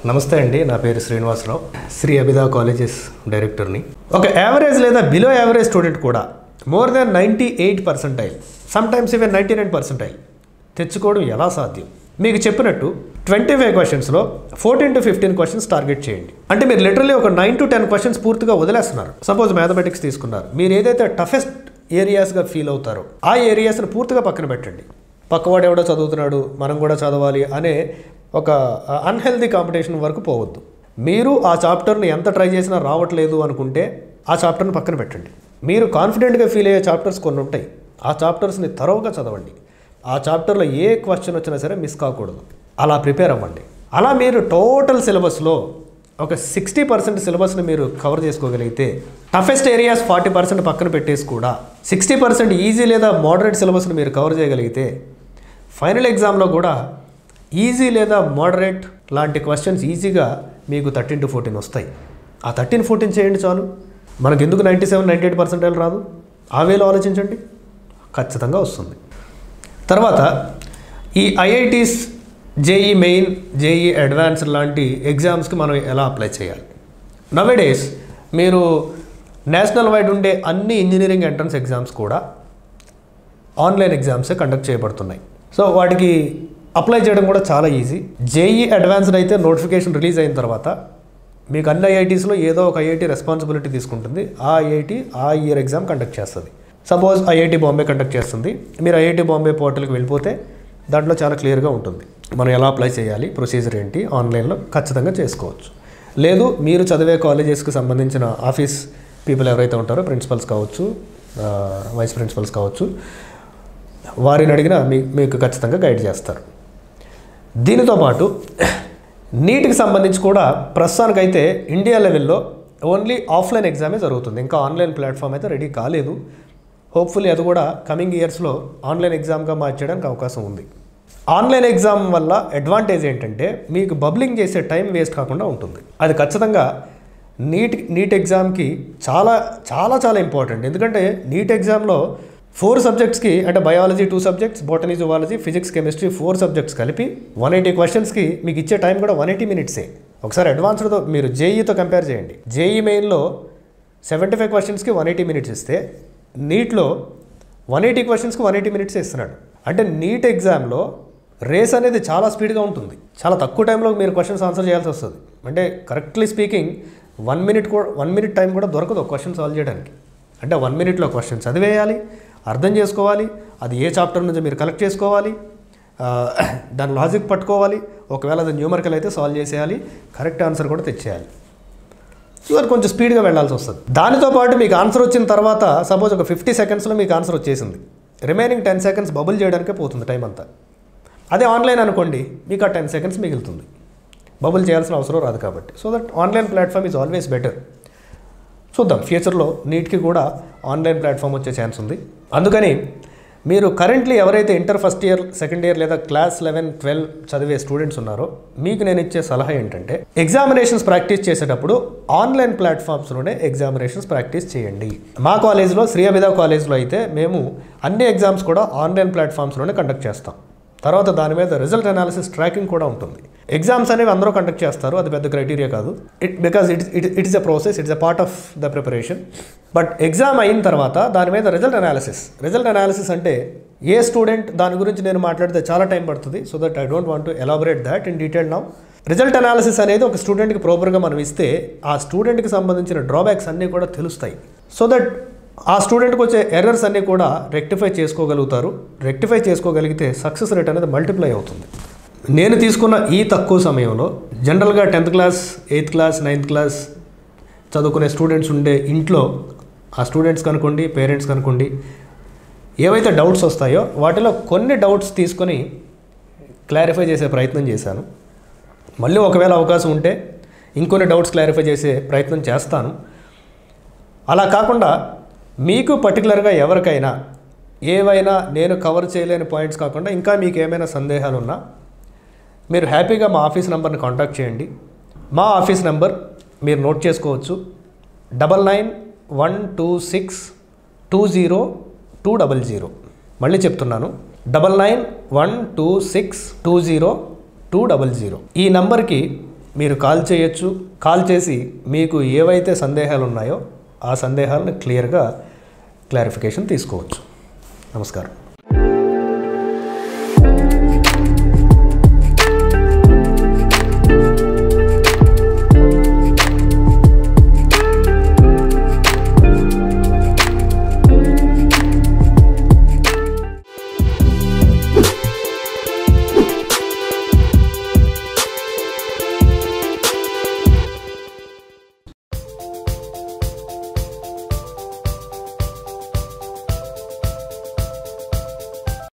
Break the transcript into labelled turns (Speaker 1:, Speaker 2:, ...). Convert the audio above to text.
Speaker 1: నమస్తే అండి నా పేరు శ్రీనివాసరావు శ్రీ అభిదా కాలేజెస్ డైరెక్టర్ని ఒక యావరేజ్ లేదా బిలో యావరేజ్ స్టూడెంట్ కూడా more than ninety eight percentile sometimes even ninety nine percentile తెచ్చుకోవడం ఎలా సాధ్యం మీకు చెప్పినట్టు ట్వంటీ ఫైవ్ క్వశ్చన్స్లో fourteen to fifteen questions target చేయండి అంటే మీరు లిటరలీ ఒక నైన్ టు టెన్ క్వశ్చన్స్ పూర్తిగా వదిలేస్తున్నారు సపోజ్ మ్యాథమెటిక్స్ తీసుకున్నారు మీరు ఏదైతే టఫెస్ట్ ఏరియాస్గా ఫీల్ అవుతారో ఆ ఏరియాస్ని పూర్తిగా పక్కన పెట్టండి పక్కవాడు ఎవడో చదువుతున్నాడు మనం కూడా చదవాలి అనే ఒక అన్హెల్దీ కాంపిటీషన్ వరకు పోవద్దు మీరు ఆ చాప్టర్ని ఎంత ట్రై చేసినా రావట్లేదు అనుకుంటే ఆ చాప్టర్ని పక్కన పెట్టండి మీరు కాన్ఫిడెంట్గా ఫీల్ అయ్యే చాప్టర్స్ కొన్ని ఉంటాయి ఆ చాప్టర్స్ని తరోగా చదవండి ఆ చాప్టర్లో ఏ క్వశ్చన్ వచ్చినా సరే మిస్ కాకూడదు అలా ప్రిపేర్ అవ్వండి అలా మీరు టోటల్ సిలబస్లో ఒక సిక్స్టీ పర్సెంట్ సిలబస్ని మీరు కవర్ చేసుకోగలిగితే టఫెస్ట్ ఏరియాస్ ఫార్టీ పర్సెంట్ పక్కన పెట్టేసి కూడా సిక్స్టీ పర్సెంట్ ఈజీ లేదా మోడరేట్ సిలబస్ని మీరు కవర్ చేయగలిగితే ఫైనల్ ఎగ్జామ్లో కూడా ఈజీ లేదా మోడరేట్ లాంటి క్వశ్చన్స్ ఈజీగా మీకు థర్టీన్ టు ఫోర్టీన్ వస్తాయి ఆ థర్టీన్ ఫోర్టీన్ చేయండి చాలు మనకు ఎందుకు ninety seven ninety eight percentile రాదు ఆ వేలో ఆలోచించండి ఖచ్చితంగా వస్తుంది తర్వాత ఈ IITs JEE main JEE advance లాంటి ఎగ్జామ్స్కి మనం ఎలా అప్లై చేయాలి నవేడేస్ మీరు నేషనల్ వైడ్ ఉండే అన్ని ఇంజనీరింగ్ ఎంట్రన్స్ ఎగ్జామ్స్ కూడా ఆన్లైన్ ఎగ్జామ్సే కండక్ట్ చేయబడుతున్నాయి సో వాటికి అప్లై చేయడం కూడా చాలా ఈజీ జేఈ అడ్వాన్స్డ్ అయితే నోటిఫికేషన్ రిలీజ్ అయిన తర్వాత మీకు అన్ని ఐఐటీస్లో ఏదో ఒక ఐఐటి రెస్పాన్సిబిలిటీ తీసుకుంటుంది ఆ ఐఐటి ఆ ఇయర్ ఎగ్జామ్ కండక్ట్ చేస్తుంది సపోజ్ ఐఐటి బాంబే కండక్ట్ చేస్తుంది మీరు ఐఐటి బాంబే పోర్టల్కి వెళ్ళిపోతే దాంట్లో చాలా క్లియర్గా ఉంటుంది మనం ఎలా అప్లై చేయాలి ప్రొసీజర్ ఏంటి ఆన్లైన్లో ఖచ్చితంగా చేసుకోవచ్చు లేదు మీరు చదివే కాలేజెస్కి సంబంధించిన ఆఫీస్ పీపుల్ ఎవరైతే ఉంటారో ప్రిన్సిపల్స్ కావచ్చు ఆ, వైస్ ప్రిన్సిపల్స్ కావచ్చు వారిని అడిగినా మీ మీకు ఖచ్చితంగా గైడ్ చేస్తారు దీనితో పాటు నీట్కి సంబంధించి కూడా ప్రస్తుతానికైతే ఇండియా లెవెల్లో ఓన్లీ ఆఫ్లైన్ ఎగ్జామే జరుగుతుంది ఇంకా ఆన్లైన్ ప్లాట్ఫామ్ అయితే రెడీ కాలేదు హోప్ఫుల్లీ అది కూడా కమింగ్ ఇయర్స్లో ఆన్లైన్ ఎగ్జామ్గా మార్చడానికి అవకాశం ఉంది ఆన్లైన్ ఎగ్జామ్ వల్ల అడ్వాంటేజ్ ఏంటంటే మీకు బబ్లింగ్ చేసే టైం వేస్ట్ కాకుండా ఉంటుంది అది ఖచ్చితంగా నీట్ నీట్ ఎగ్జామ్కి చాలా చాలా చాలా ఇంపార్టెంట్ ఎందుకంటే నీట్ ఎగ్జామ్లో ఫోర్ సబ్జెక్ట్స్కి అంటే biology two subjects botany zoology physics chemistry four subjects కలిపి వన్ ఎయిటీ క్వశ్చన్స్కి మీకు ఇచ్చే టైం కూడా వన్ ఎయిటీ మినిట్సే ఒకసారి అడ్వాన్స్డ్తో మీరు జేఈతో కంపేర్ చేయండి జేఈ మెయిన్లో సెవెంటీ ఫైవ్ క్వశ్చన్స్కి వన్ ఎయిటీ మినిట్స్ ఇస్తే నీట్లో వన్ ఎయిటీ క్వశ్చన్స్కి వన్ ఎయిటీ మినిట్స్ ఇస్తున్నాడు అంటే నీట్ ఎగ్జామ్లో రేస్ అనేది చాలా స్పీడ్గా ఉంటుంది చాలా తక్కువ టైంలో మీరు క్వశ్చన్స్ ఆన్సర్ చేయాల్సి వస్తుంది అంటే కరెక్ట్లీ స్పీకింగ్ వన్ మినిట్ కూడా వన్ మినిట్ టైం కూడా దొరకదు క్వశ్చన్ సాల్వ్ చేయడానికి అంటే వన్ మినిట్లో క్వశ్చన్ చదివేయాలి అర్థం చేసుకోవాలి అది ఏ చాప్టర్ నుంచి మీరు కలెక్ట్ చేసుకోవాలి ఆ, దాని లాజిక్ పట్టుకోవాలి ఒకవేళ అది న్యూమరికల్ అయితే సాల్వ్ చేసేయాలి కరెక్ట్ ఆన్సర్ కూడా తెచ్చేయాలి సో అది కొంచెం స్పీడ్గా వెళ్ళాల్సి వస్తుంది దానితో పాటు మీకు ఆన్సర్ వచ్చిన తర్వాత సపోజ్ ఒక ఫిఫ్టీ సెకండ్స్లో మీకు ఆన్సర్ వచ్చేసింది రిమైనింగ్ టెన్ సెకండ్స్ బబుల్ చేయడానికే పోతుంది టైం అంతా అదే ఆన్లైన్ అనుకోండి మీకు ఆ టెన్ సెకండ్స్ మిగులుతుంది బబుల్ చేయాల్సిన అవసరం రాదు కాబట్టి so that online platform is always better చూద్దాం ఫ్యూచర్లో నీట్కి కూడా ఆన్లైన్ ప్లాట్ఫామ్ వచ్చే ఛాన్స్ ఉంది అందుకని మీరు కరెంట్లీ ఎవరైతే inter first year second year లేదా క్లాస్ లెవెన్ ట్వెల్వ్ చదివే స్టూడెంట్స్ ఉన్నారో మీకు నేను ఇచ్చే సలహా ఏంటంటే ఎగ్జామినేషన్స్ ప్రాక్టీస్ చేసేటప్పుడు ఆన్లైన్ ప్లాట్ఫామ్స్లోనే ఎగ్జామినేషన్స్ ప్రాక్టీస్ చేయండి మా కాలేజ్లో శ్రీ అభిదా కాలేజ్లో అయితే మేము అన్ని ఎగ్జామ్స్ కూడా ఆన్లైన్ ప్లాట్ఫామ్స్లోనే కండక్ట్ చేస్తాం తర్వాత దాని మీద రిజల్ట్ అనాలిసిస్ ట్రాకింగ్ కూడా ఉంటుంది ఎగ్జామ్స్ అనేవి అందరూ కండక్ట్ చేస్తారు అది పెద్ద క్రైటీరియా కాదు it because it it it is a process it's a part of the preparation but exam అయిన తర్వాత దాని మీద రిజల్ట్ అనాలిసిస్ రిజల్ట్ అనాలిసిస్ అంటే ఏ స్టూడెంట్ దాని గురించి నేను మాట్లాడితే చాలా టైం పడుతుంది so that I don't want to elaborate that in detail now result analysis అనేది ఒక స్టూడెంట్కి ప్రాపర్గా మనం ఇస్తే ఆ స్టూడెంట్కి సంబంధించిన డ్రాబ్యాక్స్ అన్నీ కూడా తెలుస్తాయి సో దట్ ఆ స్టూడెంట్కి వచ్చే ఎర్రర్స్ అన్నీ కూడా రెక్టిఫై చేసుకోగలుగుతారు రెక్టిఫై చేసుకోగలిగితే సక్సెస్ రేట్ అనేది మల్టిప్లై అవుతుంది నేను తీసుకున్న ఈ తక్కువ సమయంలో జనరల్గా tenth class eighth class ninth class చదువుకునే స్టూడెంట్స్ ఉండే ఇంట్లో ఆ స్టూడెంట్స్ కనుకోండి పేరెంట్స్ కనుకోండి ఏవైతే డౌట్స్ వస్తాయో వాటిలో కొన్ని డౌట్స్ తీసుకొని క్లారిఫై చేసే ప్రయత్నం చేశాను మళ్ళీ ఒకవేళ అవకాశం ఉంటే ఇంకొన్ని డౌట్స్ క్లారిఫై చేసే ప్రయత్నం చేస్తాను అలా కాకుండా మీకు పర్టికులర్గా ఎవరికైనా ఏవైనా నేను కవర్ చేయలేని పాయింట్స్ కాకుండా ఇంకా మీకు ఏమైనా సందేహాలు ఉన్నా మీరు హ్యాపీగా మా ఆఫీస్ నెంబర్ని కాంటాక్ట్ చేయండి మా ఆఫీస్ నెంబర్ మీరు నోట్ చేసుకోవచ్చు double nine one two six two zero two double zero మళ్ళీ చెప్తున్నాను double nine one two six two zero two double zero ఈ నంబర్కి మీరు కాల్ చేయొచ్చు కాల్ చేసి మీకు ఏవైతే సందేహాలు ఉన్నాయో ఆ సందేహాలను క్లియర్గా క్లారిఫికేషన్ తీసుకోవచ్చు నమస్కారం